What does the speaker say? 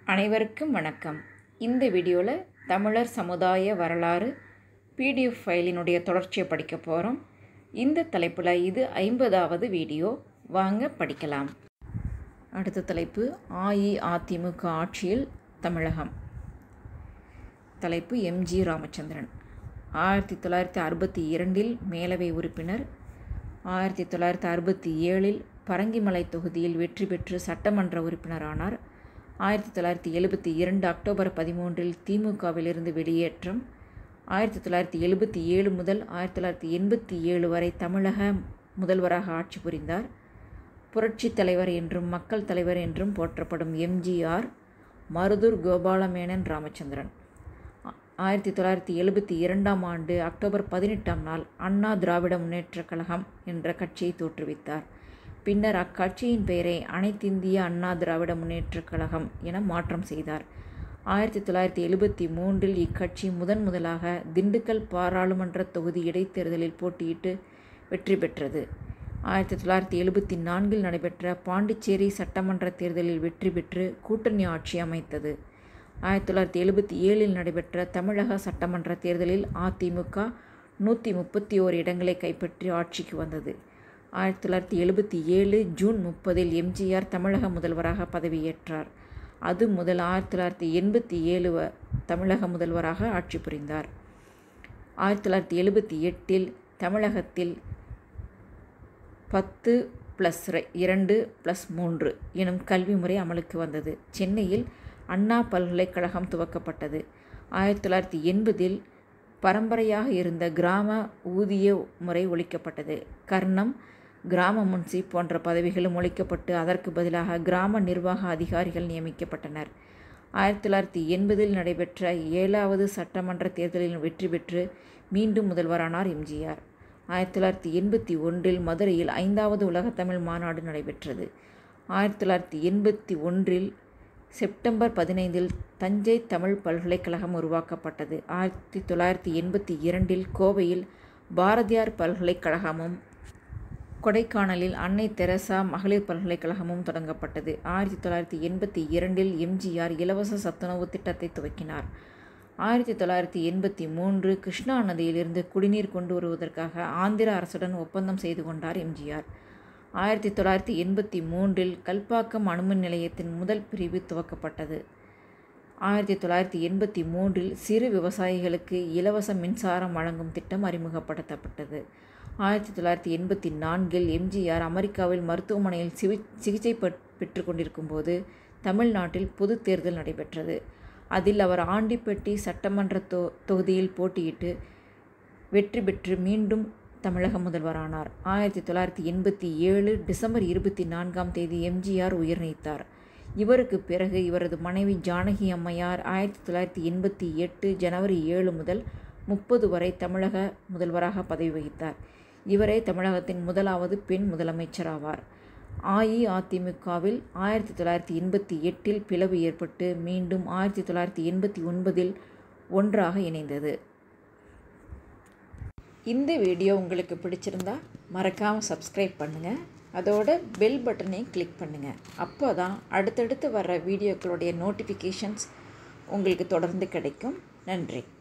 அனைவருக்கும் வணக்கம் இந்த வீடியோவில் தமிழர் சமுதாய வரலாறு பிடிஎஃப் ஃபைலினுடைய தொடர்ச்சியை படிக்க போகிறோம் இந்த தலைப்பில் இது ஐம்பதாவது வீடியோ வாங்க படிக்கலாம் அடுத்த தலைப்பு அஇஅதிமுக ஆட்சியில் தமிழகம் தலைப்பு எம்ஜி ராமச்சந்திரன் ஆயிரத்தி தொள்ளாயிரத்தி அறுபத்தி இரண்டில் மேலவை உறுப்பினர் ஆயிரத்தி தொள்ளாயிரத்தி அறுபத்தி ஏழில் பரங்கிமலை தொகுதியில் வெற்றி பெற்று சட்டமன்ற உறுப்பினரானார் ஆயிரத்தி தொள்ளாயிரத்தி எழுபத்தி இரண்டு அக்டோபர் பதிமூன்றில் திமுகவிலிருந்து வெளியேற்றம் ஆயிரத்தி தொள்ளாயிரத்தி எழுபத்தி ஏழு முதல் ஆயிரத்தி தொள்ளாயிரத்தி எண்பத்தி ஏழு வரை தமிழக முதல்வராக ஆட்சி புரிந்தார் புரட்சித் தலைவர் என்றும் மக்கள் தலைவர் என்றும் போற்றப்படும் எம்ஜிஆர் மருதூர் கோபாலமேனன் ராமச்சந்திரன் ஆயிரத்தி தொள்ளாயிரத்தி எழுபத்தி இரண்டாம் ஆண்டு அக்டோபர் பதினெட்டாம் நாள் அண்ணா திராவிட முன்னேற்றக் கழகம் என்ற கட்சியை தோற்றுவித்தார் பின்னர் அக்கட்சியின் பெயரை அனைத்திந்திய அண்ணா திராவிட முன்னேற்றக் கழகம் என மாற்றம் செய்தார் ஆயிரத்தி தொள்ளாயிரத்தி எழுபத்தி மூன்றில் இக்கட்சி முதன் முதலாக திண்டுக்கல் பாராளுமன்ற தொகுதி இடைத்தேர்தலில் போட்டியிட்டு வெற்றி பெற்றது ஆயிரத்தி தொள்ளாயிரத்தி எழுபத்தி நான்கில் நடைபெற்ற பாண்டிச்சேரி சட்டமன்ற தேர்தலில் வெற்றி பெற்று கூட்டணி ஆட்சி அமைத்தது ஆயிரத்தி தொள்ளாயிரத்தி எழுபத்தி ஏழில் நடைபெற்ற தமிழக சட்டமன்ற தேர்தலில் அதிமுக நூற்றி முப்பத்தி ஓரு இடங்களை கைப்பற்றி ஆட்சிக்கு வந்தது ஆயிரத்தி தொள்ளாயிரத்தி எழுபத்தி ஏழு ஜூன் முப்பதில் எம்ஜிஆர் தமிழக முதல்வராக பதவியேற்றார் அது முதல் ஆயிரத்தி தொள்ளாயிரத்தி எண்பத்தி ஏழு தமிழக முதல்வராக ஆட்சி புரிந்தார் ஆயிரத்தி தொள்ளாயிரத்தி எழுபத்தி எட்டில் தமிழகத்தில் பத்து ப்ளஸ் இரண்டு ப்ளஸ் மூன்று எனும் கல்வி முறை அமலுக்கு வந்தது சென்னையில் அண்ணா பல்கலைக்கழகம் துவக்கப்பட்டது ஆயிரத்தி தொள்ளாயிரத்தி எண்பதில் பரம்பரையாக இருந்த கிராம ஊதிய முறை ஒழிக்கப்பட்டது கர்ணம் கிராம முன்சி போன்ற பதவிகளும் ஒழிக்கப்பட்டு அதற்கு பதிலாக கிராம நிர்வாக அதிகாரிகள் நியமிக்கப்பட்டனர் ஆயிரத்தி தொள்ளாயிரத்தி எண்பதில் நடைபெற்ற ஏழாவது சட்டமன்ற தேர்தலில் வெற்றி பெற்று மீண்டும் முதல்வரானார் எம்ஜிஆர் ஆயிரத்தி தொள்ளாயிரத்தி எண்பத்தி ஒன்றில் மதுரையில் ஐந்தாவது உலகத்தமிழ் மாநாடு நடைபெற்றது ஆயிரத்தி தொள்ளாயிரத்தி எண்பத்தி ஒன்றில் செப்டம்பர் பதினைந்தில் தஞ்சை தமிழ் பல்கலைக்கழகம் உருவாக்கப்பட்டது ஆயிரத்தி தொள்ளாயிரத்தி எண்பத்தி இரண்டில் கோவையில் பாரதியார் பல்கலைக்கழகமும் கொடைக்கானலில் அன்னை தெரசா மகளிர் பல்கலைக்கழகமும் தொடங்கப்பட்டது ஆயிரத்தி தொள்ளாயிரத்தி எண்பத்தி இரண்டில் எம்ஜிஆர் இலவச சத்துணவு திட்டத்தை துவக்கினார் ஆயிரத்தி தொள்ளாயிரத்தி எண்பத்தி மூன்று கிருஷ்ணா நதியிலிருந்து குடிநீர் கொண்டு வருவதற்காக ஆந்திர அரசுடன் ஒப்பந்தம் செய்து கொண்டார் எம்ஜிஆர் ஆயிரத்தி தொள்ளாயிரத்தி எண்பத்தி மூன்றில் கல்பாக்கம் அணுமின் நிலையத்தின் முதல் பிரிவு துவக்கப்பட்டது ஆயிரத்தி தொள்ளாயிரத்தி எண்பத்தி மூன்றில் சிறு விவசாயிகளுக்கு இலவச மின்சாரம் வழங்கும் திட்டம் அறிமுகப்படுத்தப்பட்டது ஆயிரத்தி தொள்ளாயிரத்தி எண்பத்தி நான்கில் எம்ஜிஆர் அமெரிக்காவில் மருத்துவமனையில் சிவி சிகிச்சை பெற்று கொண்டிருக்கும் போது தமிழ்நாட்டில் பொது தேர்தல் நடைபெற்றது அதில் அவர் ஆண்டிப்பட்டி சட்டமன்ற தொ தொகுதியில் போட்டியிட்டு வெற்றி பெற்று மீண்டும் தமிழக முதல்வரானார் ஆயிரத்தி தொள்ளாயிரத்தி எண்பத்தி ஏழு டிசம்பர் இருபத்தி நான்காம் தேதி எம்ஜிஆர் உயிர் நீத்தார் இவருக்கு பிறகு இவரது மனைவி ஜானகி அம்மையார் ஆயிரத்தி தொள்ளாயிரத்தி எண்பத்தி எட்டு ஜனவரி ஏழு முதல் முப்பது வரை தமிழக முதல்வராக பதவி வகித்தார் இவரே தமிழகத்தின் முதலாவது பெண் முதலமைச்சர் ஆவார் அஇஅதிமுகவில் ஆயிரத்தி தொள்ளாயிரத்தி எண்பத்தி எட்டில் பிளவு ஏற்பட்டு மீண்டும் ஆயிரத்தி தொள்ளாயிரத்தி எண்பத்தி ஒன்பதில் ஒன்றாக இணைந்தது இந்த வீடியோ உங்களுக்கு பிடிச்சிருந்தா மறக்காமல் சப்ஸ்கிரைப் பண்ணுங்கள் அதோட பெல் பட்டனையும் கிளிக் பண்ணுங்கள் அப்போ தான் அடுத்தடுத்து வர வீடியோக்களுடைய நோட்டிஃபிகேஷன்ஸ் உங்களுக்கு தொடர்ந்து கிடைக்கும் நன்றி